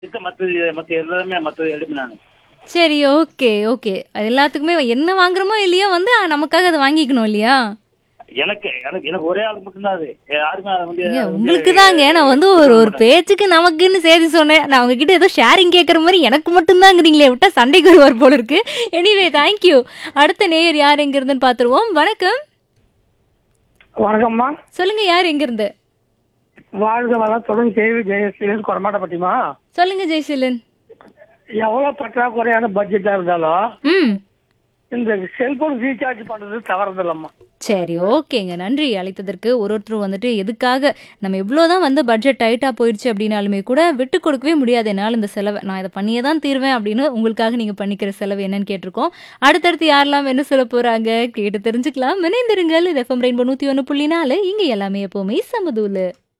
இருக்க மற்றது மற்ற எல்லாமே மற்றது எடுப்பேன் நான் சரி ஓகே ஓகே அது எல்லாத்துக்குமே என்ன வாங்குறோமோ இல்லையோ வந்து அஹ், நமக்காக அதை வாங்கிக்கணும் இல்லையா எனக்கு எனக்கு எனக்கு ஒரே ஆள் மட்டும்தான் அது யாருமே அதை வந்து ஏங்க, அதை வந்து உங்களுக்கு தாங்க நான் வந்து ஒரு ஒரு பேச்சுக்கு நமக்குன்னு செய்தி சொன்னேன் நான் உங்ககிட்ட ஏதோ ஷேரிங் கேட்குற மாதிரி எனக்கு மட்டும்தாங்கிறீங்களே விட்டா சண்டைக்கு வருவார் போல இருக்கு எனிவே தேங்க்யூ அடுத்த நேயர் யார் எங்க இருந்துன்னு பார்த்துருவோம் வணக்கம் வணக்கம்மா சொல்லுங்க யார் எங்க இருந்து வாழ்க வளத்துடன் கேள்வி ஜெயஸ்ரீலன் கொடமாட்டப்பட்டிமா சொல்லுங்க ஜெய்சீலன் எவ்வளவு பற்றாக்குறையான பட்ஜெட்டா இருந்தாலும் ம் இந்த செல்போன் ரீசார்ஜ் பண்றது தவறதில்லம்மா சரி ஓகேங்க நன்றி அழைத்ததற்கு ஒரு ஒருத்தரும் வந்துட்டு எதுக்காக நம்ம எவ்வளோதான் வந்து பட்ஜெட் டைட்டாக போயிடுச்சு அப்படின்னாலுமே கூட விட்டு கொடுக்கவே முடியாது என்னால் இந்த செலவை நான் இதை பண்ணியே தான் தீர்வேன் அப்படின்னு உங்களுக்காக நீங்கள் பண்ணிக்கிற செலவு என்னன்னு கேட்டிருக்கோம் அடுத்தடுத்து யாரெல்லாம் என்ன சொல்ல போகிறாங்க கேட்டு தெரிஞ்சுக்கலாம் இணைந்திருங்கள் இது எஃப்எம் ரெயின்போ நூற்றி ஒன்று புள்ளி நாலு இங்கே எல்லாமே எப்போவுமே சமதூலு